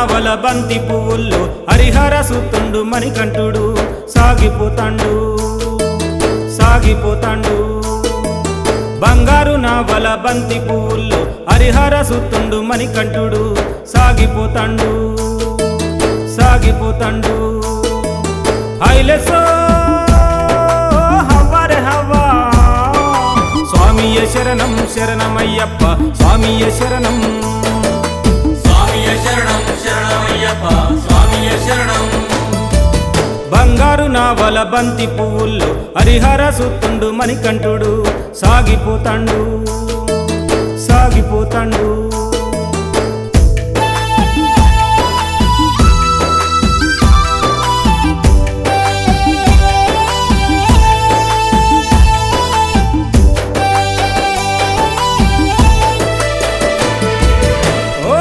నావల బంతి పువ్వుల్లో హరిహర సుతుండు మణికంఠుడు సాగిపోతాండు సాగిపోతాండు బంగారు నావల బంతి పువ్వుల్లో హరిహర సుతుండు మణికంఠుడు సాగిపోతాండు సాగిపోతాండు హైలెసో హవ్వరే హవ్వా స్వామియ శరణం శరణమయ్యప్ప స్వామియ శరణం స్వామియ శరణం శరణమయ్యప్ప స్వామియ శరణం బంగారు నావల బంతి పువ్వుల్లో హరిహర సుత్తుండు మణికంఠుడు సాగిపోతాండు సాగిపోతాండు ఓ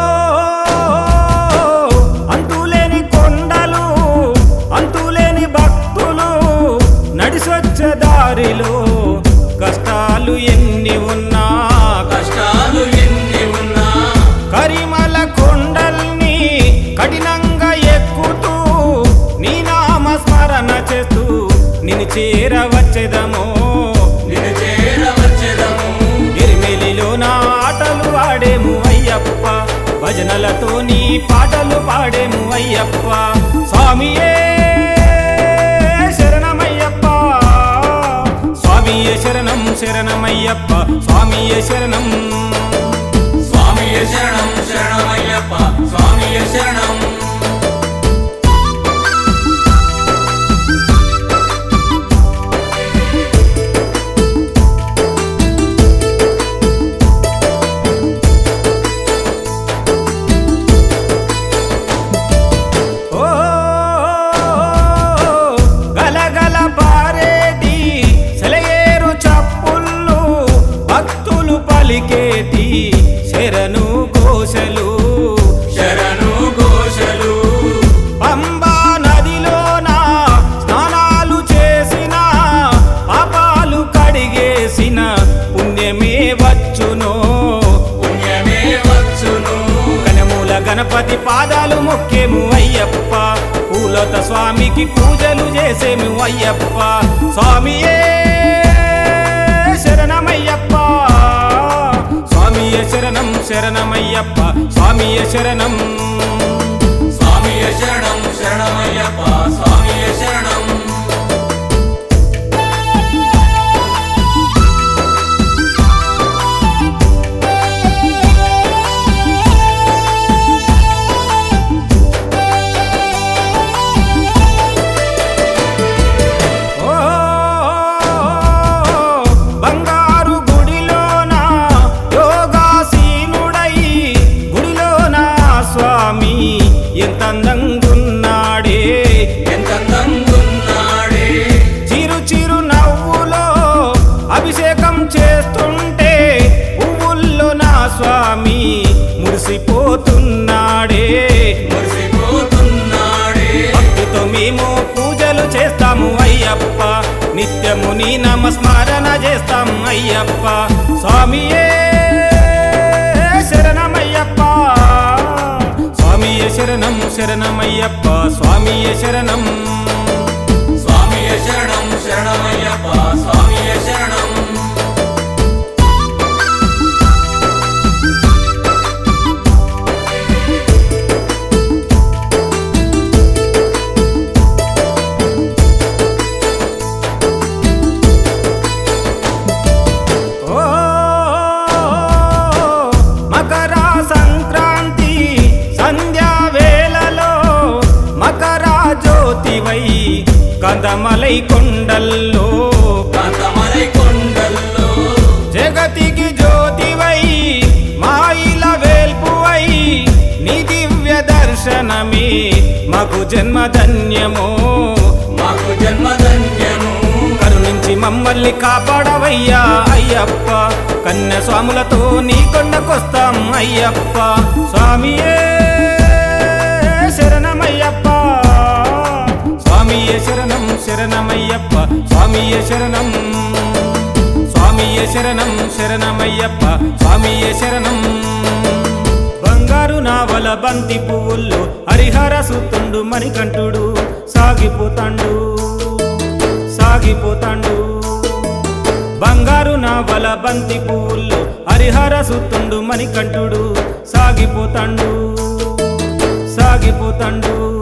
అంతులేని కొండలు అంతులేని భక్తులు నడిసొచ్చే దారిలో కష్టాలు ఎన్ని ఉన్నా కష్టాలు ఎన్ని ఉన్నా కరిమల కొండల్ని కఠినంగా ఎక్కుతూ నీ నామ స్మరణ చేస్తూ నిన్ను చేరవచ్చేదమో నిన్ను చేరవచ్చెదము ఎరిమెలిలో నా ఆటలు ఆడేము అయ్యప్ప భజనలతో నీ పాటలు పాడేము అయ్యప్ప స్వామియే శరణమయ్యప్ప స్వామియే శరణం శరణమయ్యప్ప స్వామియే శరణం స్వామియ శరణం శరణమయ్యప్ప స్వామియ శరణం ఓ గలగల పారేటి సెలయేరు చప్పుళ్ళు భక్తులు పలికేటి శరణు కోశలు శరణు ఘోషలు పంబా నదిలోన స్నానాలు చేసిన పాపాలు కడిగేసిన పుణ్యమే వచ్చునో పుణ్యమే వచ్చును కనమూల గణపతి పాదాలు మొక్కేము అయ్యప్ప పూలత స్వామికి పూజలు చేసేము అయ్యప్ప స్వామియే శరణమయ్యప్ప స్వామియ శరణం శరణమయ్యప్ప స్వామియ శరణం స్వామియ శరణం శరణమయ్యప్ప స్వామియ శరణం ఓ బంగారు గుడిలోన యోగాసీనుడై గుడిలోన స్వామి ఎంత అందంగున్నాడే ఎంత అందంగున్నాడే చిరు చిరు నవ్వులో అభిషేకం చేస్తుంటే పువ్వుల్లో నా స్వామి మురిసిపోతున్నాడే మురిసిపోతున్నాడే భక్తితో మేము పూజలు చేస్తాము అయ్యప్ప నిత్యము నీ నామస్మరణ చేస్తాం అయ్యప్ప స్వామియే శరణమయ్యప్ప స్వామియ శరణం శరణమయ్యప్ప స్వామియ శరణం స్వామియ శరణం శరణమయ్యప్ప స్వామియ శరణం ఓ మకర సంక్రాంతి సంధ్యా వేళలో మకర జ్యోతివై కందమలై కొండల్లో కాంతమలై కొండల్లో జగతికి జ్యోతివై మాయిల వేల్పువై నీ దివ్య దర్శనమే మాకు జన్మధన్యమో మాకు జన్మధన్యము కరుణించి మమ్మల్ని కాపాడవయ్యా అయ్యప్ప కన్య స్వాములతో నీ కొండకొస్తాం అయ్యప్ప స్వామియే శరణమయ్యప్ప స్వామియే శరణం శరణమయ్యప్ప స్వామియే శరణం స్వామియే శరణం శరణమయ్యప్ప స్వామియే శరణం బంగారు బంగారు నావల బంతి పువ్వుల్లో హరిహర సుత్తుండు మణికంఠుడు సాగిపోతాండు సాగిపోతాండు బంగారు నావల బంతి పువ్వుల్లో హరిహర సుత్తుండు మణికంఠుడు సాగిపోతాండు సాగిపోతాండు